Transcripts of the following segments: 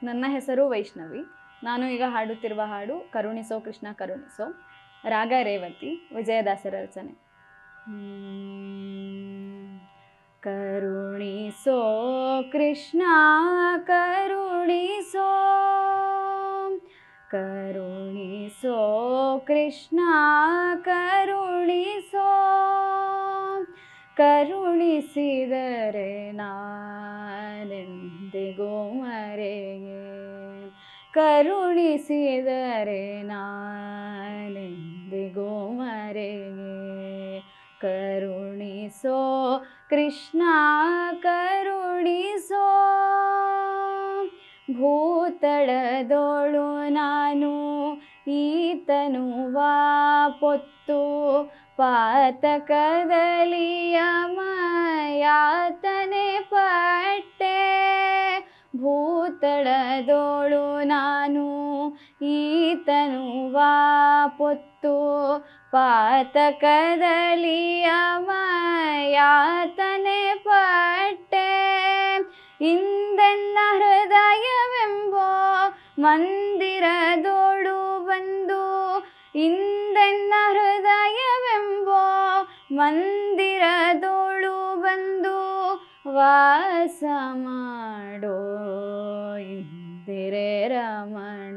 ನನ್ನ ಹೆಸರು ವೈಷ್ಣವಿ ನಾನು ಈಗ ಹಾಡುತ್ತಿರುವ ಹಾಡು ಕರುಣಿಸೋ ಕೃಷ್ಣ ಕರುಣಿಸೋ ರಾಗ ರೇವತಿ ವಿಜಯದಾಸರ ರಚನೆ ಹ್ಮ್. ಕರುಣಿಸೋ ಕೃಷ್ಣ ಕರುಣಿಸೋ ಕರುಣಿಸೋ ಕೃಷ್ಣ ಕರುಣಿಸೋ ಕರುಣಿಸಿದರೆ ನಾನೆಂದಿಗೂ ಮರೆಯೇ ಕರುಣಿಸಿದರೆ ನಾನೆಂದಿಗೂ ಮರೆಯೇ ಕರುಣಿಸೋ ಕೃಷ್ಣ ಕರುಣಿಸೋ ಭೂತಳದೋಳು ನಾನು ಈತನು ಪೊತ್ತು ಪಾತಕದಲಿಯ ಯಾತನೆ ಪಟ್ಟೆ ಭೂತಳದೋಳು ನಾನು ಈತನು ಪೊತ್ತು ಪಾತಕದಲಿಯ ಯಾತನೆ ಪಟ್ಟೆ ಇಂದೆನ್ನ ಹೃದಯವೆಂಬೋ ಮಂದಿರದೋಳು ಬಂದು ಇಂದೆನ್ನ ಹೃದಯವೆಂಬೋ ಮಂದಿರದೋಳು ಬಂದು ವಾಸ ಮಾಡೋ ಇಂದಿರೆ ರಮಣ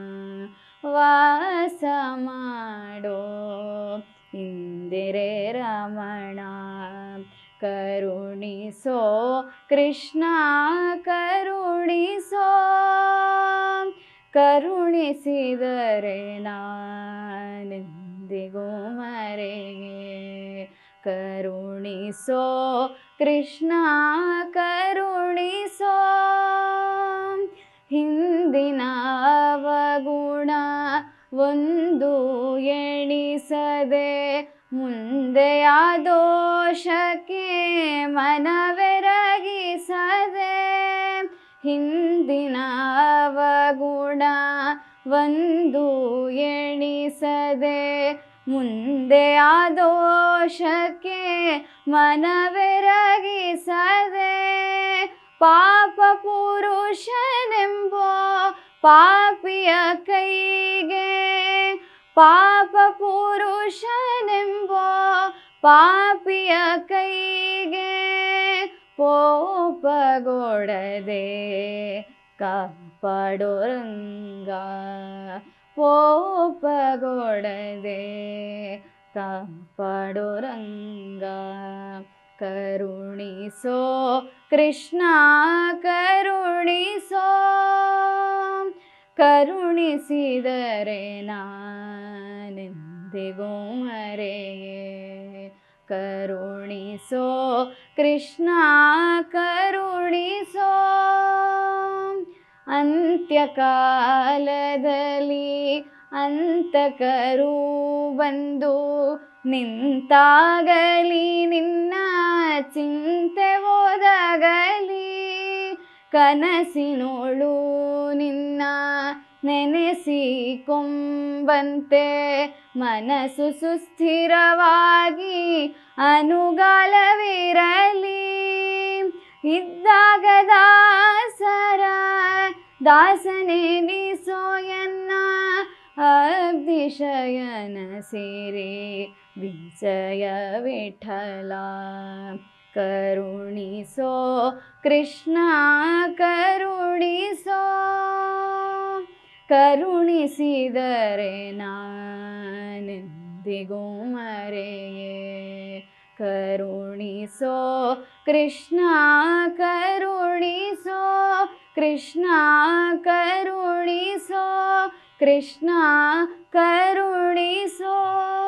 ವಾಸ ಮಾಡೋ ಇಂದಿರೆ ರಮಣ ಕರುಣಿಸೋ ಕೃಷ್ಣ ಕರುಣಿಸೋ ಕರುಣಿಸಿದರೆ ನಾನೆಂದಿಗೂ ಮರೆಯೇ ಕರುಣಿಸೋ ಕೃಷ್ಣ ಕರುಣಿಸೋ ಹಿಂದಿನ ಅವಗುಣ ಒಂದು ಎಣಿಸದೆ ಮುಂದೆಯ ದೋಷಕ್ಕೆ ಮನವೆರಗಿಸದೆ ಹಿಂದಿನ ಅವಗುಣ ಒಂದು ಎಣಿಸದೆ ಮುಂದೆಯ ದೋಷಕ್ಕೆ ಮನವೆರಗಿಸದೆ ಪಾಪ ಪುರುಷನೆಂಬೋ ಪಾಪಿಯ ಕೈಗೆ ಪಾಪ ಪುರುಷನೆಂಬೋ ಪಾಪಿಯ ಕೈಗೆ ಪೋಪಗೊಡದೆ ಕಾಪಾಡೋ ರಂಗ ಪೋಪಗೊಡದೆ ಕಾಪಾಡೋ ರಂಗ ಕರುಣಿಸೋ ಕೃಷ್ಣ ಕರುಣಿಸೋ ಕರುಣಿಸಿದರೆ ನಾನೆಂದಿಗೂ ಮರೆಯೇ ಕರುಣಿಸೋ ಕೃಷ್ಣ ಕರುಣಿಸೋ ಅಂತ್ಯಕಾಲದಲ್ಲಿ ಅಂತಕರು ಬಂದು ನಿಂತಾಗಲಿ ನಿನ್ನ ಚಿಂತೆ ಓದಾಗಲಿ ಕನಸಿನೋಳು ನಿನ್ನ ನೆನೆಸಿಕೊಂಬಂತೆ ಮನಸ್ಸು ಸುಸ್ಥಿರವಾಗಿ ಅನುಗಾಲವಿರಲಿ ಇದ್ದಾಗ ದಾಸರ ದಾಸನೇ ನಿಸೋಯನ್ನ ಅಬ್ದಿಶಯನ ಸೇರಿ ವಿಜಯ ವಿಠಲ ಕರುಣಿಸೋ ಕೃಷ್ಣ ಕರುಣಿಸೋ ಕರುಣಿಸಿದರೆ ನಾನೆಂದಿಗೂ ಮರೆಯೇ ಕರುಣಿಸೋ ಕೃಷ್ಣ ಕರುಣಿಸೋ ಕೃಷ್ಣ ಕರುಣಿಸೋ ಕೃಷ್ಣ ಕರುಣಿಸೋ